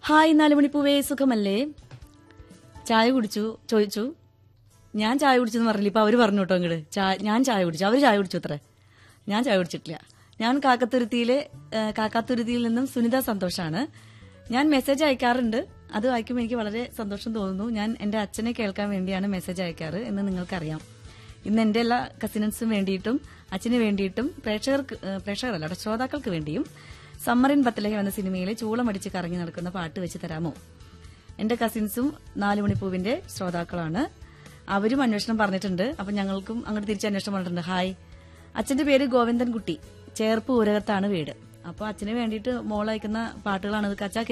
hi നാലുമണിപ്പൂവേ സുഖമല്ലേ ചായ കുടിച്ചു ചോദിച്ചു ഞാൻ ചായ കുടിച്ചെന്ന് പറഞ്ഞില്ല ഇപ്പൊ അവര് പറഞ്ഞു കേട്ടോ ഇങ്ങോട്ട് ചാ- ഞാൻ ചായ കുടിച്ചു അവര് ചായ കുടിച്ചു അത്രേ ഞാൻ ചായ കുടിച്ചിട്ടില്ല ഞാൻ കാക്കത്തുരുത്തിയിലെ ഏ, കാക്കാത്തുരുത്തിയിൽ നിന്നും സുനിത സന്തോഷാണ് ഞാൻ മെസ്സേജ് അയക്കാറുണ്ട് അത് വായിക്കുമ്പോൾ എനിക്ക് വളരെ സന്തോഷം തോന്നുന്നു ഞാൻ എന്റെ അച്ഛനെ കേൾക്കാൻ വേണ്ടിയാണ് മെസ്സേജ് അയക്കാറ് എന്ന് നിങ്ങൾക്കറിയാം ഇന്ന് എന്റെ എല്ലാ കസിനൻസും വേണ്ടിയിട്ടും അച്ഛന് വേണ്ടിയിട്ടും പ്രേക്ഷകർക്ക് ഏ, പ്രേക്ഷകരല്ല കേട്ടോ, ശ്രോതാക്കൾക്ക് വേണ്ടിയും സമ്മറിൻ ബത്തലഹ എന്ന സിനിമയിലെ ചൂളമടിച്ച് കറങ്ങി നടക്കുന്ന പാട്ട് വെച്ച് തരാമോ എന്റെ കസിൻസും നാലുമണിപ്പൂവിന്റെ ശ്രോതാക്കളാണ് അവരും അന്വേഷണം പറഞ്ഞിട്ടുണ്ട് അപ്പൊ ഞങ്ങൾക്കും അങ്ങോട്ട് തിരിച്ച് അന്വേഷണം പറഞ്ഞിട്ടുണ്ട് ഹായ് അച്ഛന്റെ പേര് ഗോവിന്ദൻകുട്ടി ചേർപ്പ് ഊരകത്താണ് വീട് അപ്പൊ അച്ഛന് വേണ്ടിയിട്ട് മോൾ അയക്കുന്ന പാട്ടുകളാണ് ഇത് കച്ചാ